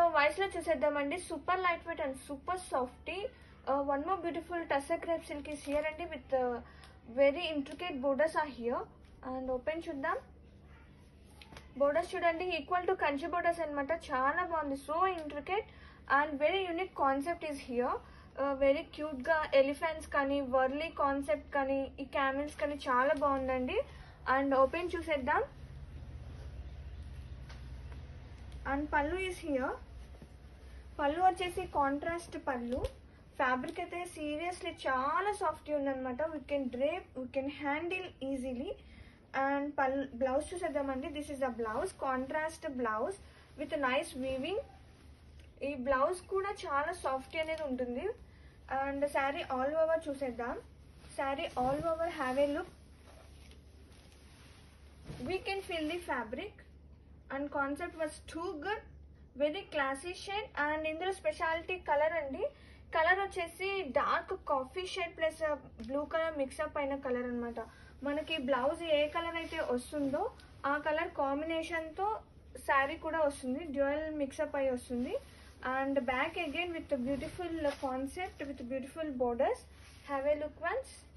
vice లో చూసేద్దామండి super light weight and super softy one more beautiful tussar crepe silk is here అండి with very intricate borders are here and open చూద్దాం borders చూడండి equal to Kanchi borders అనమాట చాలా బాగుంది so intricate and very unique concept is here very cute గా elephants కానీ Warli concept కానీ ఈ క్యామిల్స్ కానీ చాలా బాగుందండి అండ్ ఓపెన్ చూసేద్దాం and pallu is here pallu వచ్చేసి కాంట్రాస్ట్ పళ్ళు ఫ్యాబ్రిక్ అయితే సీరియస్లీ చాలా సాఫ్ట్ ఉందన్నమాట we can drape we can handle easily and పల్ బ్లౌజ్ చూసేద్దామండి this is the blouse contrast blouse with nice weaving ఈ బ్లౌజ్ కూడా చాలా సాఫ్ట్ అనేది ఉంటుంది అండ్ శారీ ఆల్ ఓవర్ చూసేద్దాం sari all over have a look we can feel the fabric and concept was too good very classy shade and ఇందులో speciality colour అండి colour వచ్చేసి dark coffee shade plus blue colour mixup అయిన colour అన్నమాట మనకి blouse ఏ colour అయితే వస్తుందో ఆ colour కాంబినేషన్తో శారీ కూడా వస్తుంది డ్యూయల్ మిక్సప్ అయి వస్తుంది and back again with beautiful concept with beautiful borders have a look once